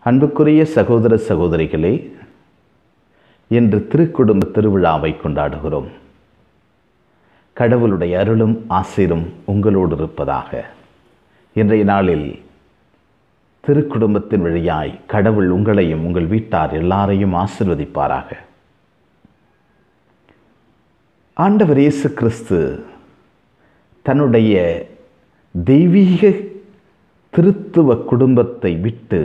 அன்புக்குரிய சகோதர சகோதரிகளே இன்று திருக்குடும்ப திருவிழாவை கொண்டாடுகிறோம் கடவுளுடைய அருளும் ஆசிரும் உங்களோடு இருப்பதாக இன்றைய நாளில் திருக்குடும்பத்தின் வழியாய் கடவுள் உங்களையும் உங்கள் வீட்டார் எல்லாரையும் ஆசிர்வதிப்பாராக ஆண்டவர் இயேசு கிறிஸ்து தன்னுடைய தெய்வீக திருத்துவ குடும்பத்தை விட்டு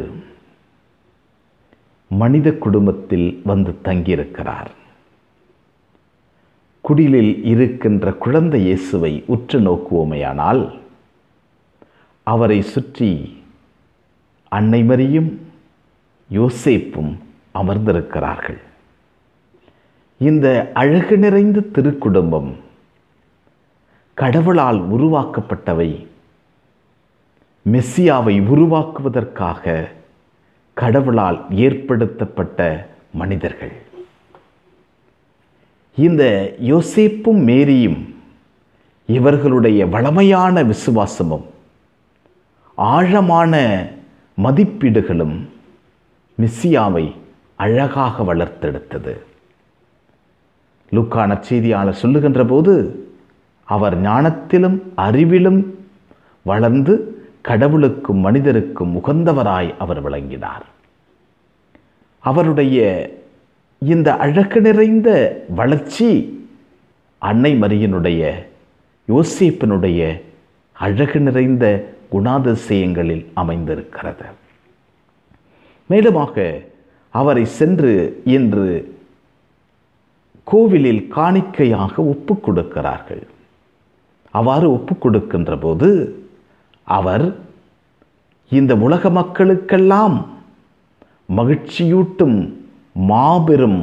மனித குடும்பத்தில் வந்து தங்கியிருக்கிறார் குடிலில் இருக்கின்ற குழந்தை இயேசுவை உற்று நோக்குவோமேயானால் அவரை சுற்றி அன்னை மரியும் யோசேப்பும் அமர்ந்திருக்கிறார்கள் இந்த அழகு நிறைந்த திருக்குடும்பம் கடவுளால் உருவாக்கப்பட்டவை மெஸ்ஸியாவை உருவாக்குவதற்காக கடவுளால் ஏற்படுத்தப்பட்ட மனிதர்கள் இந்த யோசேப்பும் மேரியும் இவர்களுடைய வளமையான விசுவாசமும் ஆழமான மதிப்பீடுகளும் மெஸ்ஸியாவை அழகாக வளர்த்தெடுத்தது லுக்கான செய்தியாளர் சொல்லுகின்ற போது அவர் ஞானத்திலும் அறிவிலும் வளர்ந்து கடவுளுக்கும் மனிதருக்கும் உகந்தவராய் அவர் விளங்கினார் அவருடைய இந்த அழகு நிறைந்த வளர்ச்சி அன்னை மரியனுடைய யோசேப்பினுடைய அழகு நிறைந்த குணாதிசயங்களில் அமைந்திருக்கிறது மேலுமாக அவரை சென்று இன்று கோவிலில் காணிக்கையாக ஒப்பு கொடுக்கிறார்கள் அவ்வாறு ஒப்பு கொடுக்கின்ற போது அவர் இந்த உலக மக்களுக்கெல்லாம் மகிழ்ச்சியூட்டும் மாபெரும்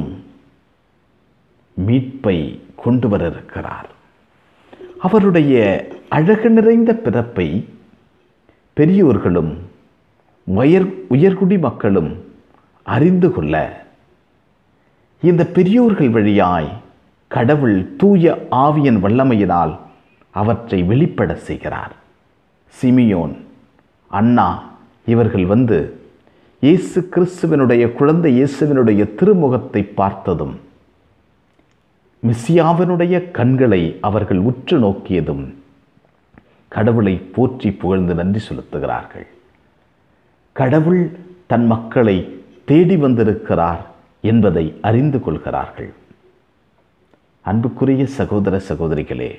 மீட்பை கொண்டு வர இருக்கிறார் அவருடைய அழகு நிறைந்த பிறப்பை பெரியோர்களும் உயர் உயர்குடி மக்களும் அறிந்து கொள்ள இந்த பெரியோர்கள் வழியாய் கடவுள் தூய ஆவியன் வல்லமையினால் அவற்றை வெளிப்பட செய்கிறார் சிமியோன் அண்ணா இவர்கள் வந்து இயேசு கிறிஸ்துவனுடைய குழந்தை இயேசுவினுடைய திருமுகத்தை பார்த்ததும் மிஸ்ஸியாவினுடைய கண்களை அவர்கள் உற்று நோக்கியதும் கடவுளை போற்றி புகழ்ந்து நன்றி செலுத்துகிறார்கள் கடவுள் தன் மக்களை தேடி வந்திருக்கிறார் என்பதை அறிந்து கொள்கிறார்கள் அன்புக்குரிய சகோதர சகோதரிகளே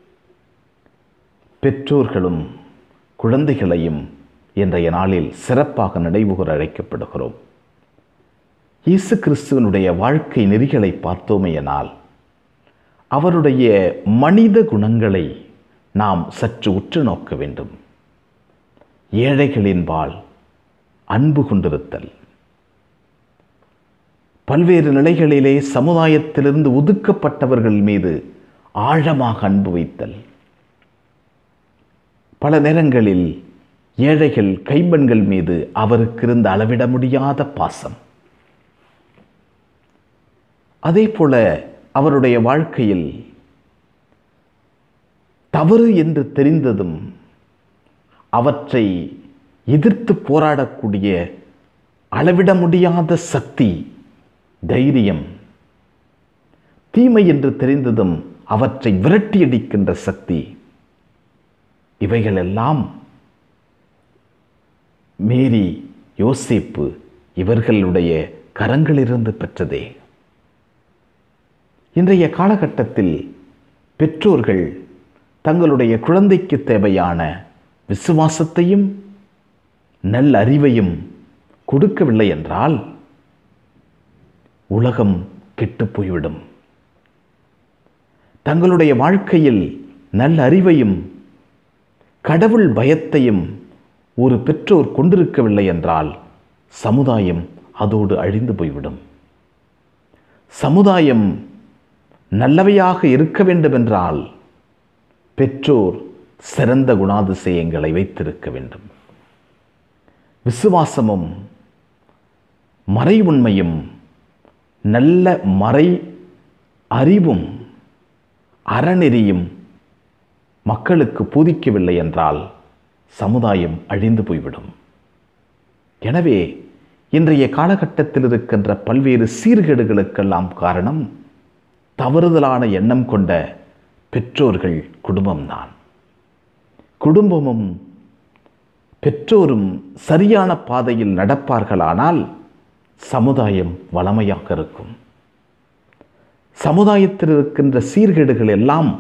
பெற்றோர்களும் குழந்தைகளையும் இன்றைய நாளில் சிறப்பாக நினைவுகூர அழைக்கப்படுகிறோம் இயேசு கிறிஸ்துவனுடைய வாழ்க்கை நெறிகளை பார்த்தோமேயானால் அவருடைய மனித குணங்களை நாம் சற்று உற்று நோக்க வேண்டும் ஏழைகளின்பால் அன்பு கொண்டிருத்தல் பல்வேறு நிலைகளிலே சமுதாயத்திலிருந்து ஒதுக்கப்பட்டவர்கள் மீது ஆழமாக அன்பு வைத்தல் பல நேரங்களில் ஏழைகள் கைம்பெண்கள் மீது அவருக்கு இருந்த அளவிட முடியாத பாசம் அதே போல அவருடைய வாழ்க்கையில் தவறு என்று தெரிந்ததும் அவற்றை எதிர்த்து போராடக்கூடிய அளவிட முடியாத சக்தி தைரியம் தீமை என்று தெரிந்ததும் அவற்றை விரட்டியடிக்கின்ற சக்தி இவைகளெல்லாம் மேரி யோசிப்பு இவர்களுடைய கரங்களிலிருந்து பெற்றதே இன்றைய காலகட்டத்தில் பெற்றோர்கள் தங்களுடைய குழந்தைக்கு தேவையான விசுவாசத்தையும் நல்ல அறிவையும் கொடுக்கவில்லை என்றால் உலகம் கெட்டு போய்விடும் தங்களுடைய வாழ்க்கையில் நல்ல அறிவையும் கடவுள் பயத்தையும் ஒரு பெற்றோர் கொண்டிருக்கவில்லை என்றால் சமுதாயம் அதோடு அழிந்து போய்விடும் சமுதாயம் நல்லவையாக இருக்க வேண்டுமென்றால் பெற்றோர் சிறந்த குணாதிசயங்களை வைத்திருக்க வேண்டும் விசுவாசமும் மறை உண்மையும் நல்ல மறை அறிவும் அறநெறியும் மக்களுக்கு போதிக்கவில்லை என்றால் சமுதாயம் அழிந்து போய்விடும் எனவே இன்றைய காலகட்டத்தில் இருக்கின்ற பல்வேறு சீர்கேடுகளுக்கெல்லாம் காரணம் தவறுதலான எண்ணம் கொண்ட பெற்றோர்கள் குடும்பம்தான் குடும்பமும் பெற்றோரும் சரியான பாதையில் நடப்பார்களானால் சமுதாயம் வளமையாக இருக்கும் சமுதாயத்தில் இருக்கின்ற சீர்கேடுகள் எல்லாம்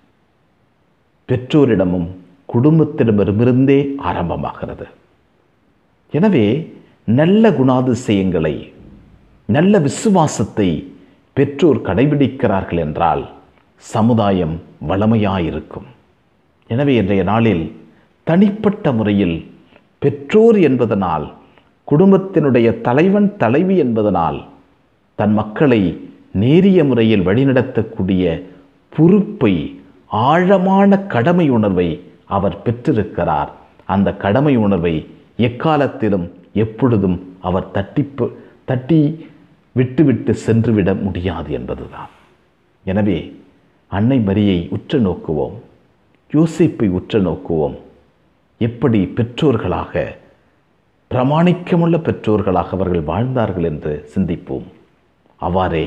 பெற்றோரிடமும் குடும்பத்திடமிருந்தே ஆரம்பமாகிறது எனவே நல்ல குணாதிசயங்களை நல்ல விசுவாசத்தை பெற்றோர் கடைபிடிக்கிறார்கள் என்றால் சமுதாயம் வளமையாயிருக்கும் எனவே இன்றைய நாளில் தனிப்பட்ட முறையில் பெற்றோர் என்பதனால் குடும்பத்தினுடைய தலைவன் தலைவி என்பதனால் தன் மக்களை நேரிய முறையில் வழிநடத்தக்கூடிய பொறுப்பை ஆழமான கடமை உணர்வை அவர் பெற்றிருக்கிறார் அந்த கடமை உணர்வை எக்காலத்திலும் எப்பொழுதும் அவர் தட்டி தட்டி விட்டுவிட்டு சென்றுவிட முடியாது என்பதுதான் எனவே அன்னை மரியை உற்று நோக்குவோம் யோசிப்பை உற்று நோக்குவோம் எப்படி பெற்றோர்களாக பிரமாணிக்கமுள்ள பெற்றோர்களாக அவர்கள் வாழ்ந்தார்கள் என்று சிந்திப்போம் அவ்வாறே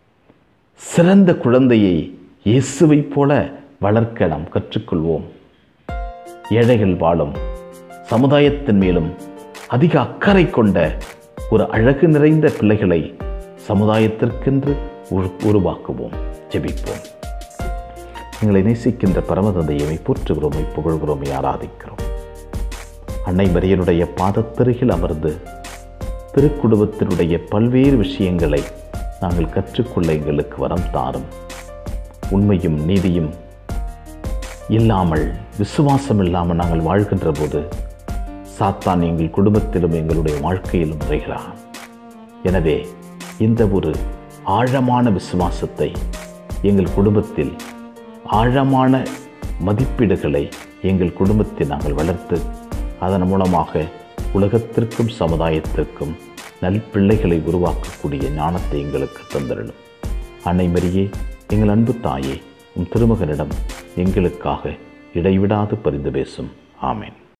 சிறந்த குழந்தையை இயேசுவைப் போல வளர்க்க நாம் கற்றுக்கொள்வோம் ஏழைகள் வாழும் சமுதாயத்தின் மேலும் அதிக அக்கறை கொண்ட ஒரு அழகு நிறைந்த பிள்ளைகளை சமுதாயத்திற்கென்று உரு- உருவாக்குவோம் ஜெபிப்போம் எங்களை நேசிக்கின்ற பரமதந்தையை போற்றுகிறோமை புகழ்கிறோமை ஆராதிக்கிறோம் அன்னை மரியனுடைய பாதத்தருகில் அமர்ந்து திருக்குடும்பத்தினுடைய பல்வேறு விஷயங்களை நாங்கள் கற்றுக்கொள்ள எங்களுக்கு வரம் தாரும் உண்மையும் நீதியும் இல்லாமல் விசுவாசம் இல்லாமல் நாங்கள் வாழ்கின்ற போது சாத்தான் எங்கள் குடும்பத்திலும் எங்களுடைய வாழ்க்கையிலும் நுழைகிறான் எனவே இந்த ஒரு ஆழமான விசுவாசத்தை எங்கள் குடும்பத்தில் ஆழமான மதிப்பீடுகளை எங்கள் குடும்பத்தில் நாங்கள் வளர்த்து அதன் மூலமாக உலகத்திற்கும் சமுதாயத்திற்கும் நல் பிள்ளைகளை உருவாக்கக்கூடிய ஞானத்தை எங்களுக்கு தந்திரணும் அன்னை மரியே எங்கள் அன்பு தாயே உம் திருமகனிடம் எங்களுக்காக இடைவிடாது பரிந்து பேசும் ஆமென்